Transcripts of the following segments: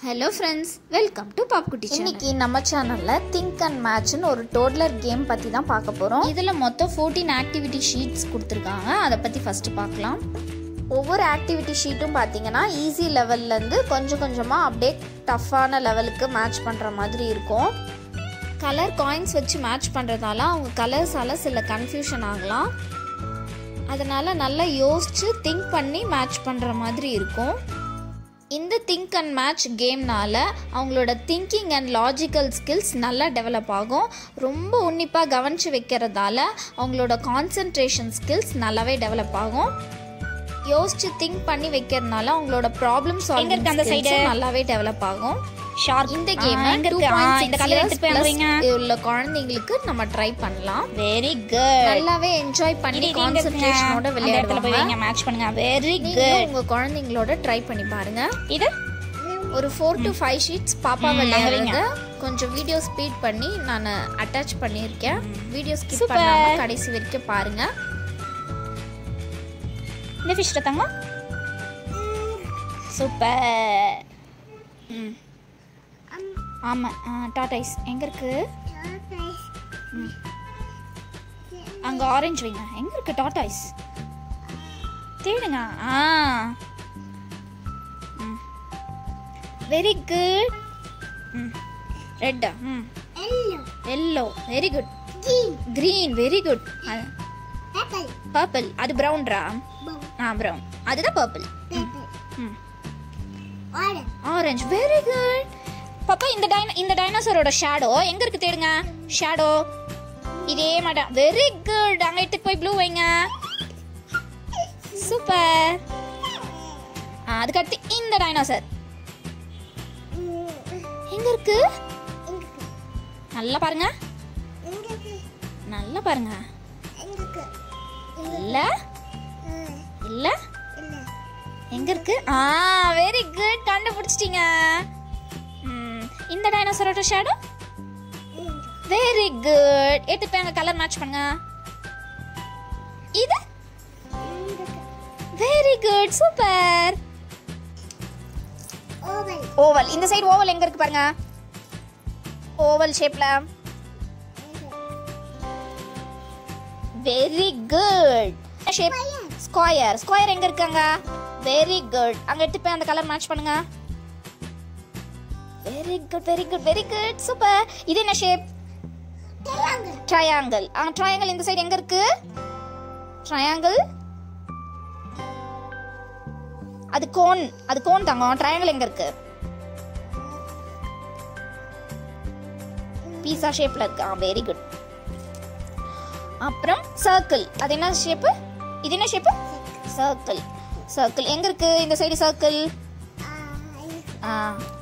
Hello friends welcome to Papkutti channel இன்னைக்கு நம்ம சேனல்ல திங்க் அண்ட் மேட்ச்னு ஒரு டோட்லர் கேம் பத்தி தான் பார்க்க போறோம் இதில் மொத்தம் ஃபோர்டீன் ஆக்டிவிட்டி ஷீட்ஸ் கொடுத்துருக்காங்க அதை பற்றி ஃபஸ்ட்டு பார்க்கலாம் ஒவ்வொரு ஆக்டிவிட்டி ஷீட்டும் பார்த்தீங்கன்னா ஈஸி லெவல்லேருந்து கொஞ்சம் கொஞ்சமாக அப்படியே டஃப்பான லெவலுக்கு மேட்ச் பண்ணுற மாதிரி இருக்கும் கலர் காயின்ஸ் வச்சு மேட்ச் பண்ணுறதால அவங்க கலர்ஸால் சில கன்ஃபியூஷன் ஆகலாம் அதனால் நல்லா யோசித்து திங்க் பண்ணி மேட்ச் பண்ணுற மாதிரி இருக்கும் இந்த திங்க் அண்ட் மேட்ச் கேம்னால அவங்களோட திங்கிங் அண்ட் லாஜிக்கல் ஸ்கில்ஸ் நல்லா டெவலப் ஆகும் ரொம்ப உன்னிப்பாக கவனித்து வைக்கிறதால அவங்களோட கான்சென்ட்ரேஷன் ஸ்கில்ஸ் நல்லாவே டெவலப் ஆகும் யோசிச்சு திங்க் பண்ணி வைக்கிறதுனால அவங்களோட ப்ராப்ளம் எங்க இருக்கு அந்த சால்விங் side? நல்லாவே டெவலப் ஆகும் ஷார்ப் இந்த கேம் எங்க இருக்கு ஆ, இந்த கலர் எடுத்து போய் வைங்க உள்ள குழந்தைங்களுக்கு நம்ம ட்ரை பண்ணலாம் வெரி குட் நல்லாவே என்ஜாய் பண்ணி கான்சென்ட்ரேஷனோட அந்த இடத்துல போய் விளையாடுவாங்க வைங்க மேட்ச் பண்ணுங்க வெரி நீங்களும் குட் உங்க குழந்தைங்களோட ட்ரை பண்ணி பாருங்க இது ஒரு ஃபோர் டு ஃபைவ் ஷீட்ஸ் பாப்பா ம், விளையாடுறத கொஞ்சம் வீடியோ ஸ்பீட் பண்ணி நான் அட்டாச் பண்ணியிருக்கேன் வீடியோ ஸ்கிப் Super. பண்ணாம கடைசி வரைக்கும் பாருங்க இந்த ஃபிஷ் தங்க சூப்பர் ம் ஆமாம் டாட்டாய்ஸ் எங்கே இருக்கு ம். அங்க ஆரஞ்சு வைங்க எங்க இருக்கு டாட்டாய்ஸ் தேடுங்க ஆ வெரி குட் ம் ரெட்டா hmm yellow very good green very good purple அது ப்ரௌன்ரா ஆ ப்ரௌன் அதுதான் purple hmm orange very good பாப்பா இந்த டைன இந்த டைனோசரோட ஷேடோ எங்க இருக்கு தேடுங்க ஷேடோ இதே மாட்டேன் வெரி குட் அங்க எடுத்துட்டு போய் ப்ளூ வைங்க சூப்பர் அதுக்கடுத்து இந்த டைனோசர் எங்க இருக்கு நல்லா பாருங்க நல்லா பாருங்க இல்ல இல்ல எங்க இருக்கு ஆ வெரி குட் கண்டுபிடிச்சிட்டீங்க ம், இந்த டைனோசரோட ஷேடோ வெரி குட் எடுத்து போய் அங்க கலர் மேட்ச் பண்ணுங்க இது வெரி குட் சூப்பர் ஓவல் இந்த சைடு ஓவல் எங்க இருக்கு பாருங்க ஓவல் ஷேப்ல very good shape square square எங்க இருக்காங்க வெரி குட் அங்க எடுத்து போய் அந்த கலர் மேட்ச் பண்ணுங்க very good very good very good super இது என்ன ஷேப் ட்ரையாங்கிள் ஆ ட்ரையாங்கிள் இந்த சைடு எங்க இருக்கு ட்ரையாங்கிள் அது கோன் அது கோன் தங்கம் ட்ரையாங்கிள் எங்க இருக்கு பீஸா ஷேப்ல இருக்கு ஆ வெரி குட் அப்புறம் சர்க்கிள் அது என்ன ஷேப்பு இது என்ன ஷேப்பு சர்க்கிள் சர்க்கிள் எங்க இருக்கு இந்த சைடு சர்க்கிள் ஆ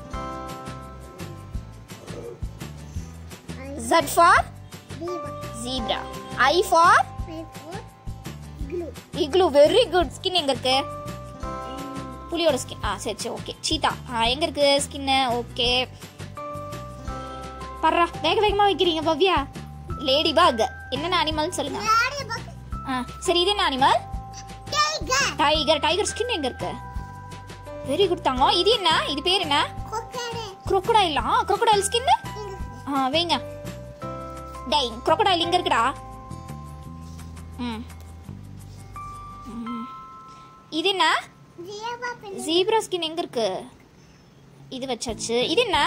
Z for zebra I for igloo very good skin எங்க இருக்கு புலியோட ஸ்கின் ஆ சரி சரி ஓகே சீதா ஆ எங்க இருக்கு ஸ்கின் ஓகே பர்றா வேக வேகமா வைக்கிறீங்க பவ்யா லேடி பாக் என்னென்ன அனிமல்னு சொல்லுங்க ஆ சரி இது என்ன அனிமல் டைகர் டைகர் ஸ்கின் எங்க இருக்கு வெரி குட் தாங்க இது என்ன இது பேர் என்ன crocodile ஆ crocodile ஸ்கின் ஆ வைங்க டேய் crocodile இங்க இருக்குடா ம் ம். இது என்ன ஜீப்ரா ஸ்கின் எங்க இருக்கு இது வச்சாச்சு இது என்ன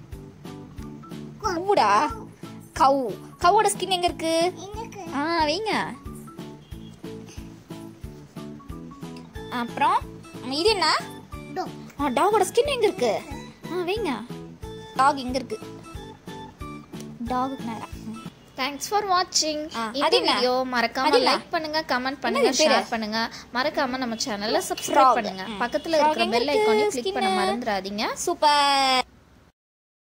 கவுடா கவு கவோட ஸ்கின் எங்க இருக்கு ஆ வைங்க அப்புறம் இது என்ன ஆ டாகோட ஸ்கின் எங்க இருக்கு ஆ வைங்க டாக் எங்க இருக்கு டாகுக்கு நேரா ம். தேங்க்ஸ் ஃபார் வாட்சிங் ஆ, இந்த அது என்ன? வீடியோ அது மறக்காம என்ன? லைக் பண்ணுங்க கமெண்ட் பண்ணுங்க என்னது பேரு? ஷேர் பண்ணுங்க மறக்காம நம்ம சேனல்ல Frog. சப்ஸ்கிரைப் பண்ணுங்க ம். பக்கத்துல Frog இருக்கிற எங்க பெல் இருக்கு? ஐகானையும் கிளிக் பண்ண Skin. மறந்துடாதீங்க சூப்பர்